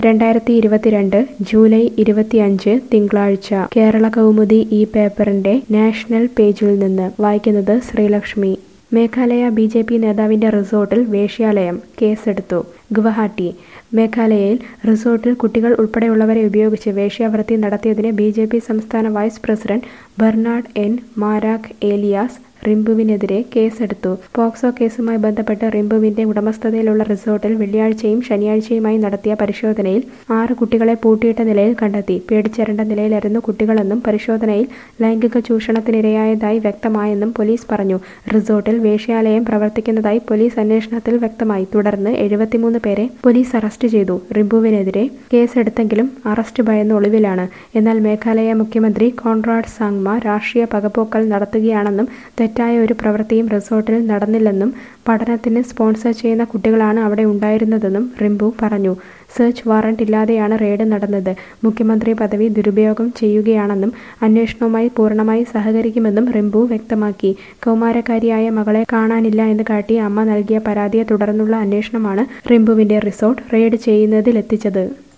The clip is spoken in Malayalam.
രണ്ടായിരത്തി ഇരുപത്തിരണ്ട് ജൂലൈ ഇരുപത്തിയഞ്ച് തിങ്കളാഴ്ച കേരള കൗമുദി ഈ പേപ്പറിന്റെ നാഷണൽ പേജിൽ നിന്ന് വായിക്കുന്നത് Sreelakshmi Meghalaya B J P നേതാവിന്റെ റിസോർട്ടിൽ വേശ്യാലയം കേസെടുത്തു ഗുവഹാട്ടി മേഘാലയയിൽ റിസോർട്ടിൽ കുട്ടികൾ ഉൾപ്പെടെയുള്ളവരെ ഉപയോഗിച്ച് വേശ്യാവൃത്തി നടത്തിയതിന് ബി ജെ പി സംസ്ഥാന vice president Bernard N Marak alias റിംബുവിനെതിരെ കേസെടുത്തു പോക്സോ കേസുമായി ബന്ധപ്പെട്ട് റിംബുവിന്റെ ഉടമസ്ഥതയിലുള്ള റിസോർട്ടിൽ വെള്ളിയാഴ്ചയും ശനിയാഴ്ചയുമായി നടത്തിയ പരിശോധനയിൽ ആറ് കുട്ടികളെ പൂട്ടിയിട്ട നിലയിൽ കണ്ടെത്തി പേടിച്ചരണ്ട നിലയിലായിരുന്നു കുട്ടികളെന്നും പരിശോധനയിൽ ലൈംഗിക ചൂഷണത്തിനിരയായതായി വ്യക്തമായെന്നും പോലീസ് പറഞ്ഞു റിസോർട്ടിൽ വേശ്യാലയം പ്രവർത്തിക്കുന്നതായി പോലീസ് അന്വേഷണത്തിൽ വ്യക്തമായി തുടർന്ന് എഴുപത്തിമൂന്ന് പേരെ പോലീസ് അറസ്റ്റ് ചെയ്തു റിംബുവിനെതിരെ കേസെടുത്തെങ്കിലും അറസ്റ്റ് ഭയന്ന് ഒളിവിലാണ് എന്നാൽ മേഘാലയ മുഖ്യമന്ത്രി കോൺറാഡ് സാങ്മ രാഷ്ട്രീയ പകപോക്കൽ നടത്തുകയാണെന്നും തെറ്റായ ഒരു പ്രവൃത്തിയും റിസോർട്ടിൽ നടന്നില്ലെന്നും പഠനത്തിന് സ്പോൺസർ ചെയ്യുന്ന കുട്ടികളാണ് അവിടെ ഉണ്ടായിരുന്നതെന്നും റിംബു പറഞ്ഞു സെർച്ച് വാറന്റ് ഇല്ലാതെയാണ് റെയ്ഡ് നടന്നത് മുഖ്യമന്ത്രി പദവി ദുരുപയോഗം ചെയ്യുകയാണെന്നും അന്വേഷണവുമായി പൂർണ്ണമായി സഹകരിക്കുമെന്നും റിംബു വ്യക്തമാക്കി കൗമാരക്കാരിയായ മകളെ കാണാനില്ല എന്ന് കാട്ടി അമ്മ നൽകിയ പരാതിയെ തുടർന്നുള്ള അന്വേഷണമാണ് റിംബുവിന്റെ റിസോർട്ട് റെയ്ഡ് ചെയ്യുന്നതിലെത്തിച്ചത്